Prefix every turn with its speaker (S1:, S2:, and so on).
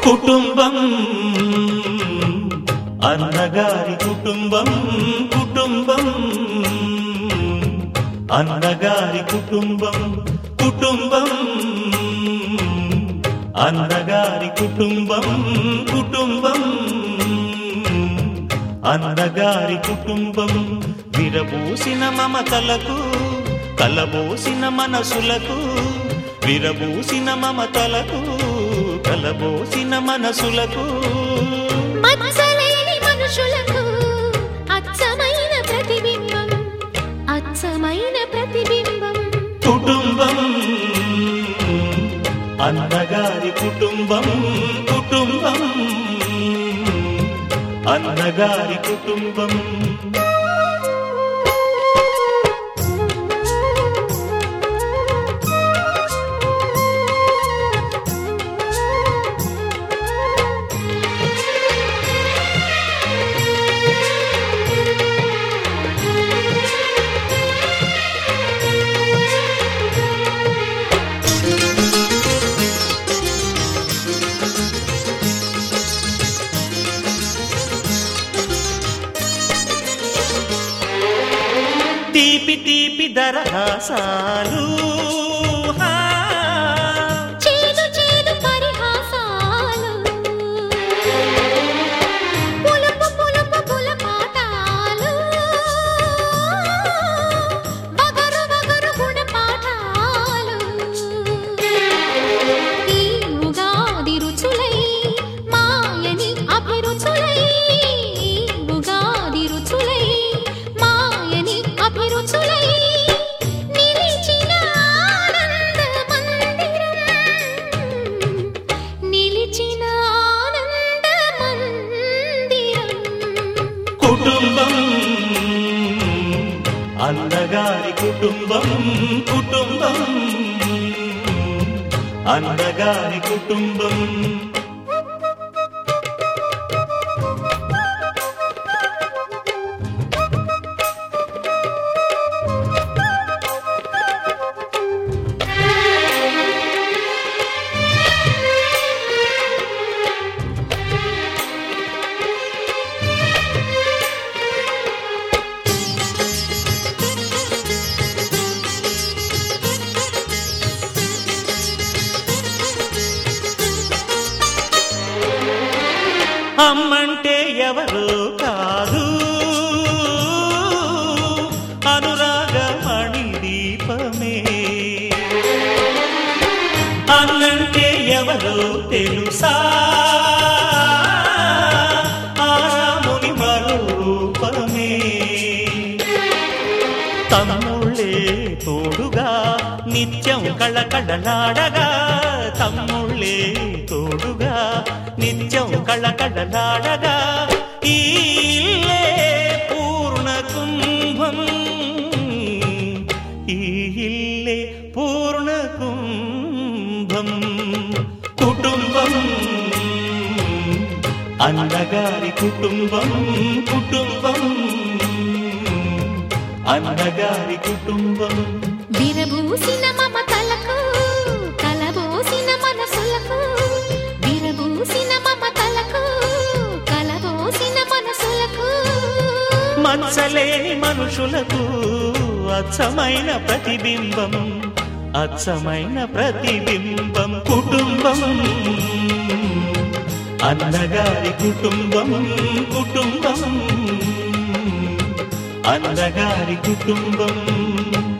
S1: కుటుంబం అన్నగారి కుటుంబం కుటుంబం అన్నగారి కుటుంబం కుటుంబం అన్నగారి కుటుంబం కుటుంబం అన్నగారి కుటుంబం విరబూసిన మమతలకు కలబోసిన మనసులకు విరబూసిన మమతలకు కలబోసిన మనసులకు
S2: మచ్చలేని మనుషులకు అచ్చమైన ప్రతిబింబం అచ్చమైన ప్రతిబింబం
S1: కుటుంబం అన్నగారి కుటుంబం కుటుంబం అన్నగారి కుటుంబం తీపి తీపి దరహాసాలు హా.
S2: చేదు చేదు పరిహాసాలు పులుపు పులుపు పులపాటాలు వగరు వగరు గుణపాఠాలు ఈ ఉగాది రుచులై మాయని అభిరుచులై ఈ ఉగాది రుచులై మాయని అభిరుచులై నిలిచిన ఆనంద మందిరం నిలిచిన ఆనంద మందిరం
S1: కుటుంబం అన్నగారి కుటుంబం కుటుంబం అన్నగారి కుటుంబం అమ్మంటే ఎవరు కాదు అనురాగమణి దీపమే అన్నంటే ఎవరు తెలుసా ఆరాముని మరో రూపమే తమ్ముళ్ళే తోడుగా నిత్యం కళకళలాడగా తమ్ముళ్ళే తోడుగా నిత్యం కళకళలాడగా ఈ ఇల్లే పూర్ణ కుంభం ఈ ఇల్లే పూర్ణ కుంభం కుటుంబం అన్నగారి కుటుంబం కుటుంబం అన్నగారి కుటుంబం
S2: విరబూసిన మమతలకు కలబోసిన మనసులకు విరబూసిన మమతలకు కలబోసిన మనసులకు
S1: మచ్చలేని మనుషులకు అచ్చమైన ప్రతిబింబం అచ్చమైన ప్రతిబింబం కుటుంబం అన్నగారి కుటుంబం కుటుంబం అన్నగారి కుటుంబం